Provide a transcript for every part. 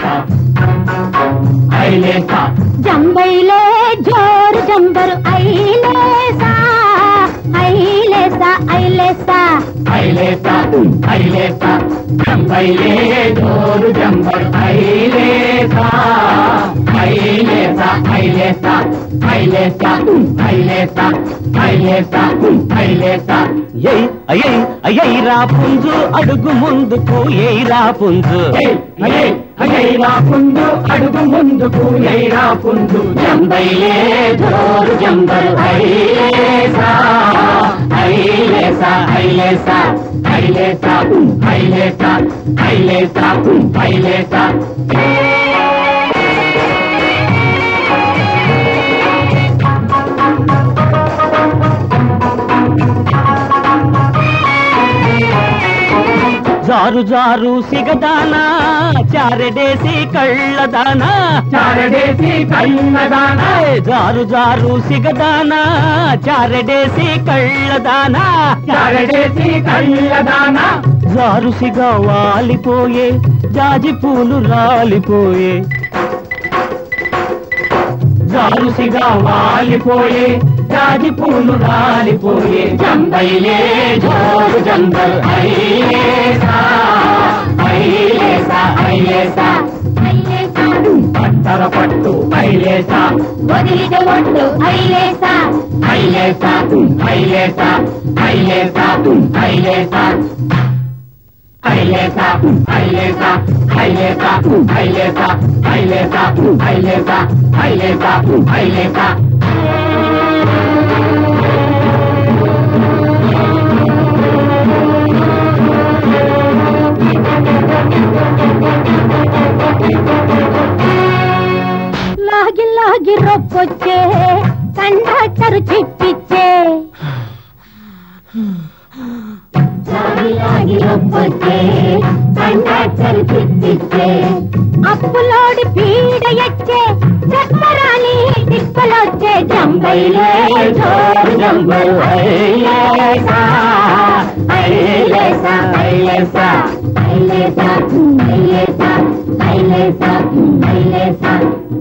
ఐలేసా ఐలేసా జంబైలే జోరు జంబరు ఐలేసా ఐలేసా ఐలేసా ఐలేసా ఐలేసా జంబైలే జోరు జంబర్ ఐలేసా ఐలేసా ఐలేసా ఐలేసా ఐలేసా ఐలేసా ఐలేసా ఎయ్ అయ్యై అయ్యై రా పుంజు అడుగు ముందుకు ఎయ్ రా పుంజు ఏయ్, ఏయ్, ఏయ్ రా పుంజు అడుగు ముందుకు ఎయిరా పుంజు జంబైలే జోరు జంబరు ఐలేసా ఐలేసా ఐలేసా ఐలేసా ఐలేసా ఐలేసా ఐలేసా జారు జారు సిగదానా చారెడేసి కళ్ళదానా చారడేసి కన్నదానా ఏయ్, జారు జారు సిగదానా చారెడేసి కళ్ళదానా చారడేసి కన్నదానా జారుసిగా వాలిపోయే జాజి పూలు రాలిపోయే జారుసిగా వాలిపోయే జాజి పూలు రాలిపోయే జంబైలే జోరు జంబల్ ఐలేసా ఐలేసా ఐలేసా ఐలేసా పట్టర పట్టు ఐలేసా వదిలిన ఒట్టు ఐలేసా ఐలేసా ఐలేసా ఐలేసా ఐలేసా ఐలేసా ఐలేసా ఐలేసా ఐలేసా ఐలేసా ఐలేసా ఐలేసా ఐలేసా లాగి లాగి రొప్పొచ్చే కండక్టర్ చిప్పిచ్చే లాగి లాగి రొప్పొచ్చే కండక్టర్ చిప్పిచ్చే అప్పులోడి పీడ ఎచ్చే చక్కరాని తిప్పలొచ్చే జంబైలే జోరు జంబరు ఐలేసా ఐలేసా ఐలేసా ఐలేసా ఐలేసా ఐలేసా ఐలేసా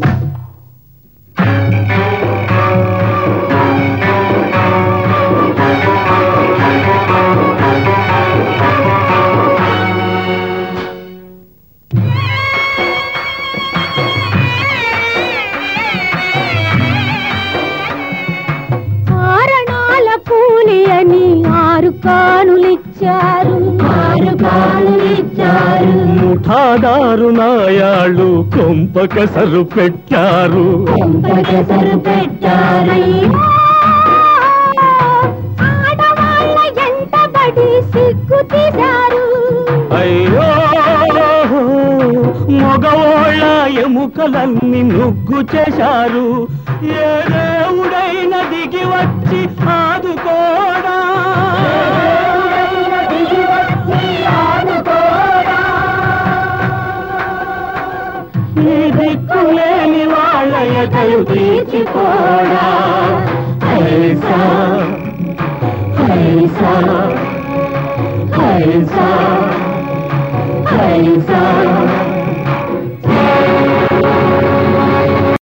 కారణాల కూలి అని ఆరు కానులిచ్చారు ఆరు కానులిచ్చారు ముఠాదారు నాయాళ్ళు కొంపకసరు పెట్టారు పెసరు పెట్టారు ఆడవాళ్ళ ఎంట బడి సిగ్గు తీశారు అయ్యో మగవాళ్ళ ఎముకలన్నీ నుగ్గు చేశారు ఏ దేవుడైన దిగి వచ్చి ఆదుకోడా ఈ దిక్కులేని వాళ్ళ ఎటలు తీర్చిపోడా హైసా హైసా హైసా హైసా